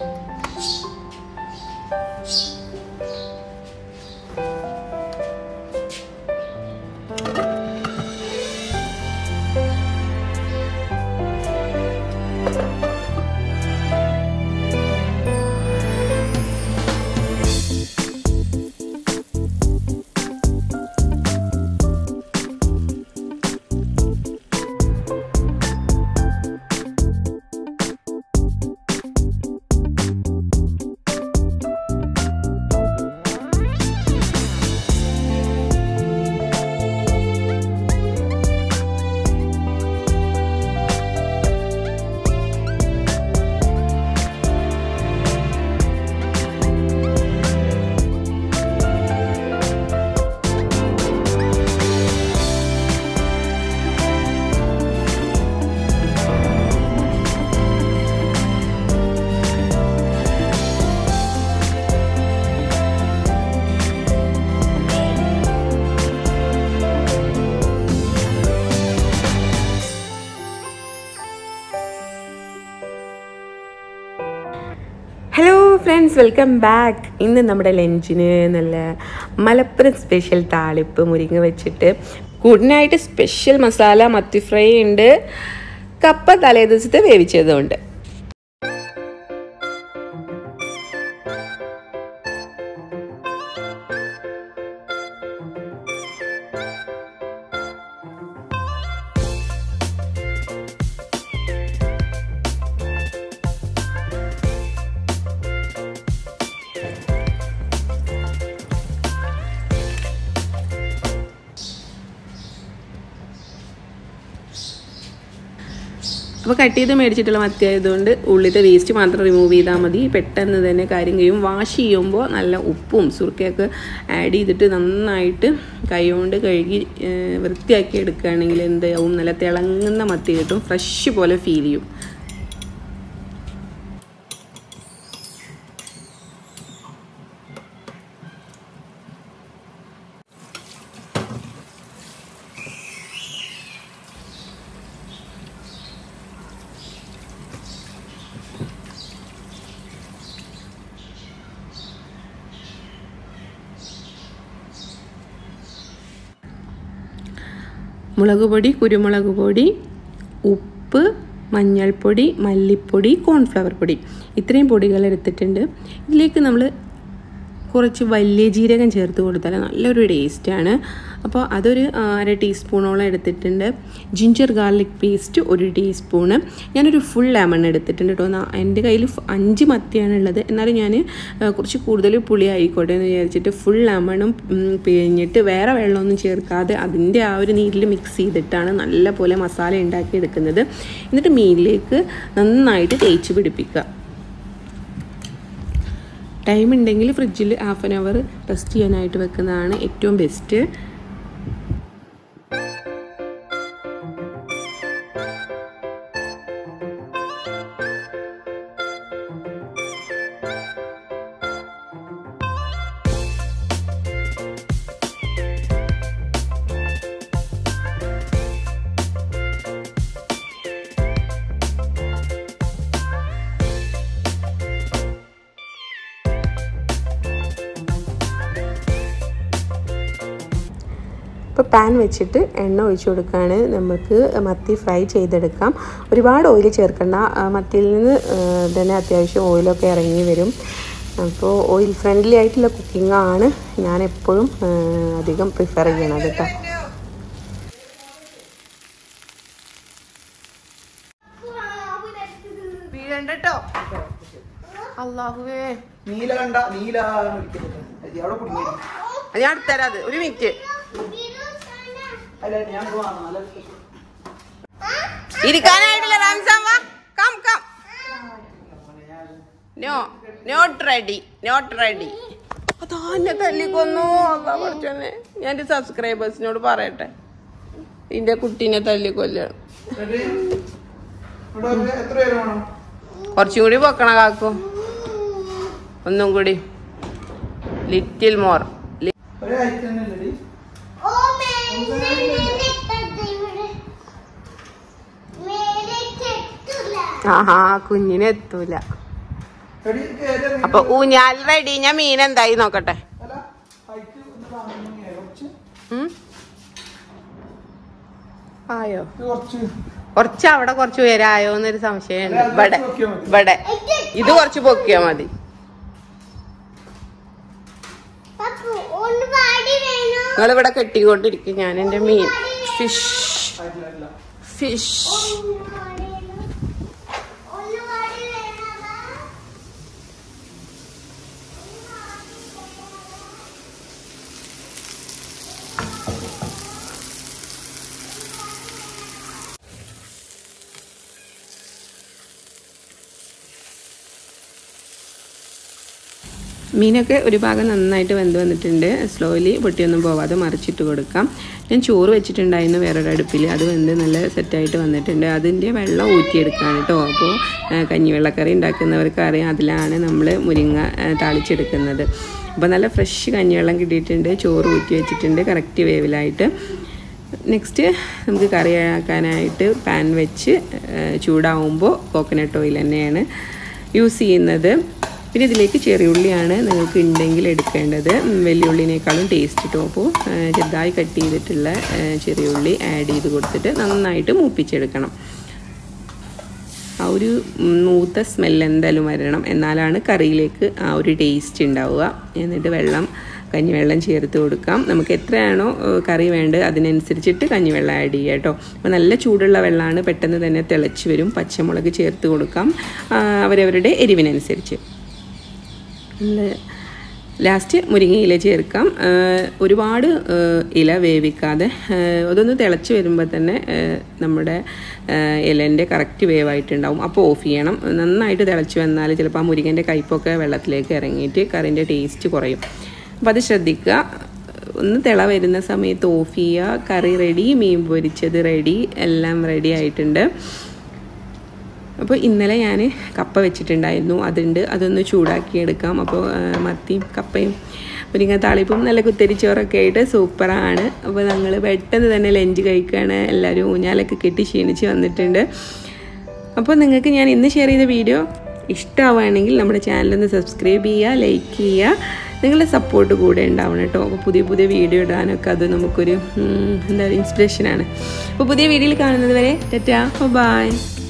Hello friends welcome back ഇന്ന് നമ്മുടെ ലഞ്ചിന് നല്ല മലപ്പുറം സ്പെഷ്യൽ താളിപ്പ് മുരിങ്ങ വെച്ചിട്ട് കൂടിനായിട്ട് സ്പെഷ്യൽ മസാല മത്തി ഫ്രൈ ഉണ്ട് കപ്പ തലേ ദിവസത്തെ വേവിച്ചതുണ്ട് അപ്പോൾ കട്ട് ചെയ്ത് മേടിച്ചിട്ടുള്ള മത്തി ആയതുകൊണ്ട് ഉള്ളിത്തെ വേസ്റ്റ് മാത്രം റിമൂവ് ചെയ്താൽ മതി പെട്ടെന്ന് തന്നെ കാര്യം കഴിയും വാഷ് ചെയ്യുമ്പോൾ നല്ല ഉപ്പും സുർക്കയൊക്കെ ആഡ് ചെയ്തിട്ട് നന്നായിട്ട് കൈകൊണ്ട് കഴുകി ഏഹ്, വൃത്തിയാക്കി എടുക്കുകയാണെങ്കിൽ എന്താവും നല്ല തിളങ്ങുന്ന മത്തി കിട്ടും ഫ്രഷ് പോലെ ഫീൽ ചെയ്യും മുളക് പൊടി കുരുമുളക് പൊടി ഉപ്പ് മഞ്ഞൾപ്പൊടി മല്ലിപ്പൊടി കോൺഫ്ലവർ പൊടി ഇത്രയും പൊടികൾ എടുത്തിട്ടുണ്ട് ഇതിലേക്ക് നമ്മൾ കുറച്ച് വലിയ ജീരകം ചേർത്ത് കൊടുത്താൽ നല്ലൊരു ടേസ്റ്റാണ് അപ്പോൾ അതൊരു ആ, അര ടീസ്പൂണോളം എടുത്തിട്ടുണ്ട് ജിഞ്ചർ ഗാർലിക് പേസ്റ്റ് ഒരു ടീസ്പൂണ് ഞാനൊരു ഫുൾ ലെമൺ എടുത്തിട്ടുണ്ട് കേട്ടോ നാ- എൻ്റെ കയ്യിൽ ഫ് അഞ്ച് മത്തിയാണ് ഉള്ളത് എന്നാലും ഞാൻ ആ, കുറച്ച് കൂടുതൽ പുളി ആയിക്കോട്ടെ എന്ന് വിചാരിച്ചിട്ട് ഫുൾ ലെമണും ഉം, പിഴിഞ്ഞിട്ട് വേറെ വെള്ളമൊന്നും ചേർക്കാതെ അതിൻ്റെ ആ ഒരു നീരിൽ മിക്സ് ചെയ്തിട്ടാണ് നല്ല പോലെ മസാല ഉണ്ടാക്കി എടുക്കുന്നത് എന്നിട്ട് മീനിലേക്ക് നന്നായിട്ട് തേച്ച് പിടിപ്പിക്കുക ടൈം ഉണ്ടെങ്കിൽ ഫ്രിഡ്ജിൽ ഹാഫ് ആൻ അവർ റെസ്റ്റ് ചെയ്യാനായിട്ട് വെക്കുന്നതാണ് ഏറ്റവും ബെസ്റ്റ് ഇപ്പോൾ പാൻ വെച്ചിട്ട് എണ്ണ ഒഴിച്ചു കൊടുക്കുകയാണ് നമുക്ക് മത്തി ഫ്രൈ ചെയ്തെടുക്കാം ഒരുപാട് ഓയിൽ ചേർക്കണ്ട ആ, മത്തിയിൽ നിന്ന് ആ, തന്നെ അത്യാവശ്യം ഓയിലൊക്കെ ഇറങ്ങി വരും അപ്പോൾ ഓയിൽ ഫ്രണ്ട്ലി ആയിട്ടുള്ള കുക്കിംഗ് ആണ് ഞാൻ എപ്പോഴും ആ, അധികം പ്രിഫർ ചെയ്യണത് കേട്ടോ വീഴണ്ടോ അള്ളാഹുവേ നീല കണ്ട നീല അവിടെ കുടുങ്ങി ഞാൻ അടുത്തരാം അത് ഒരു മിനിറ്റ് അല്ല ഞാൻ പോവാണ് നല്ല ഇരിക്കാനായിട്ടില്ല റംസാൻ വാ come come no not ready not ready അതാ എന്നെ തല്ലിക്കൊന്നു അതാ പഠിച്ചോനെ ഞാൻ എൻ്റെ സബ്സ്ക്രൈബേഴ്സിനോട് പറയട്ടെ എന്റെ കുട്ടീനെ തല്ലിക്കൊല്ലാണ് ഇവിടെ ഒരു- എത്ര പേര് വേണം കുറച്ചും കൂടി പൊക്കണ കാക്കു ഒന്നും കൂടി ലിറ്റിൽ മോർ ഒരേ ഐറ്റം തന്നെ അല്ലേ ഓ മേലെ നെട്ടത് ഇവിടെ മേലെ ചെട്ടില്ല ആഹാ കുഞ്ഞിനെ എത്തൂല എടി കേറി ഇറങ്ങി. അപ്പൊ ഊഞ്ഞാൽ റെഡി ഞാൻ മീൻ എന്തായി നോക്കട്ടെ അല്ല ഹൈറ്റ് ഒന്ന് കാണുന്നെങ്കിൽ കുറച്ച് ഉം? ആയോ ഇത് കുറച്ച് കുറച്ച് അവിടെ കുറച്ച് പേരായോ എന്നൊരു സംശയമുണ്ട് അല്ല, അത് ഇവിടെ നോക്കിയാ മതി. ഇവിടെ ഇത് കുറച്ച് പൊക്കിയാ മതി പപ്പു ഒന്ന് പാടി വേണോ നിങ്ങൾ ഇവിടെ കെട്ടിക്കൊണ്ടിരിക്കും ഞാൻ എന്റെ മീൻ ഫിഷ് അല്ല അല്ല ഫിഷ് ഒന്ന് പാടി വേണോ? ഒന്ന് പാടി വേണോ മീനൊക്കെ ഒരു ഭാഗം നന്നായിട്ട് വെന്ത് വന്നിട്ടുണ്ട് സ്ലോലി പൊട്ടിയൊന്നും പോവാതെ മറിച്ചിട്ട് കൊടുക്കാം ഞാൻ ചോറ് വെച്ചിട്ടുണ്ടായിരുന്നു വേറൊരു അടുപ്പിൽ അത് വെന്ത് നല്ല സെറ്റായിട്ട് വന്നിട്ടുണ്ട് അതിൻ്റെ വെള്ളം ഊറ്റിയെടുക്കുകയാണ് കേട്ടോ അപ്പോൾ കഞ്ഞിവെള്ളക്കറി ഉണ്ടാക്കുന്നവർക്ക് അറിയാം അതിലാണ് നമ്മൾ മുരിങ്ങ ആ, താളിച്ചെടുക്കുന്നത് അപ്പോൾ നല്ല ഫ്രഷ് കഞ്ഞിവെള്ളം കിട്ടിയിട്ടുണ്ട് ചോറ് ഊറ്റി വെച്ചിട്ടുണ്ട് കറക്റ്റ് വേവിലായിട്ട് നെക്സ്റ്റ് നമുക്ക് കറി ആക്കാനായിട്ട് പാൻ വെച്ച് ആ, ചൂടാവുമ്പോൾ കോക്കനട്ട് ഓയിൽ തന്നെയാണ് യൂസ് ചെയ്യുന്നത് പിന്നെ ഇതിലേക്ക് ചെറിയുള്ളിയാണ് നിങ്ങൾക്ക് ഉണ്ടെങ്കിൽ എടുക്കേണ്ടത് ഉം, വലിയുള്ളിനേക്കാളും ടേസ്റ്റ് കിട്ടും അപ്പോൾ ആ, ചെറുതായി കട്ട് ചെയ്തിട്ടുള്ള ആ, ചെറിയുള്ളി ആഡ് ചെയ്ത് കൊടുത്തിട്ട് നന്നായിട്ട് മൂപ്പിച്ചെടുക്കണം ആ ഒരു ഉം, മൂത്ത സ്മെല്ല് എന്തായാലും വരണം എന്നാലാണ് കറിയിലേക്ക് ആ ഒരു ടേസ്റ്റ് ഉണ്ടാവുക എന്നിട്ട് വെള്ളം കഞ്ഞിവെള്ളം ചേർത്ത് കൊടുക്കാം നമുക്ക് എത്രയാണോ ഏഹ്, കറി വേണ്ടത് അതിനനുസരിച്ചിട്ട് കഞ്ഞിവെള്ളം ആഡ് ചെയ്യുക കേട്ടോ അപ്പോൾ നല്ല ചൂടുള്ള വെള്ളമാണ് പെട്ടെന്ന് തന്നെ തിളച്ച് വരും പച്ചമുളക് ചേർത്ത് കൊടുക്കാം ആ, അവരവരുടെ എരിവിനനുസരിച്ച് നമ്മൾ ലാസ്റ്റ് മുരിങ്ങയില ചേർക്കാം ആ, ഒരുപാട് ആ, ഇല വേവിക്കാതെ ആ, അതൊന്ന് തിളച്ച് വരുമ്പോൾ തന്നെ ആ, നമ്മുടെ ഇലൻ്റെ കറക്റ്റ് വേവായിട്ടുണ്ടാവും അപ്പോൾ ഓഫ് ചെയ്യണം നന്നായിട്ട് തിളച്ച് വന്നാൽ ചിലപ്പോൾ ആ മുരിങ്ങൻ്റെ കയ്പൊക്കെ വെള്ളത്തിലേക്ക് ഇറങ്ങിയിട്ട് കറിൻ്റെ ടേസ്റ്റ് കുറയും അപ്പോൾ അത് ശ്രദ്ധിക്കുക ഒന്ന് തിള വരുന്ന സമയത്ത് ഓഫ് ചെയ്യുക കറി റെഡി മീൻ പൊരിച്ചത് റെഡി എല്ലാം റെഡി ആയിട്ടുണ്ട് അപ്പോൾ ഇന്നലെ ഞാൻ കപ്പ വെച്ചിട്ടുണ്ടായിരുന്നു അതുണ്ട് അതൊന്ന് ചൂടാക്കി എടുക്കാം അപ്പോൾ ആ, മത്തിയും കപ്പയും മുരിങ്ങ താളിപ്പും നല്ല കുത്തരിച്ചോറൊക്കെ ആയിട്ട് സൂപ്പറാണ് അപ്പോൾ ഞങ്ങൾ പെട്ടെന്ന് തന്നെ ലഞ്ച് കഴിക്കുകയാണ് എല്ലാവരും ഊഞ്ഞാലൊക്കെ കെട്ടി ക്ഷീണിച്ച് വന്നിട്ടുണ്ട് അപ്പോൾ നിങ്ങൾക്ക് ഞാൻ ഇന്ന് ഷെയർ ചെയ്ത വീഡിയോ ഇഷ്ടമാവുകയാണെങ്കിൽ നമ്മുടെ ചാനലൊന്ന് സബ്സ്ക്രൈബ് ചെയ്യുക ലൈക്ക് ചെയ്യുക നിങ്ങളുടെ സപ്പോർട്ട് കൂടെ ഉണ്ടാവണം കേട്ടോ അപ്പോൾ പുതിയ പുതിയ വീഡിയോ ഇടാനൊക്കെ അത് നമുക്കൊരു ഉം, എന്താ പറയുക ഇൻസ്പിറേഷനാണ് അപ്പോൾ പുതിയ വീഡിയോയിൽ കാണുന്നത് വരെ ടാറ്റാ ബൈ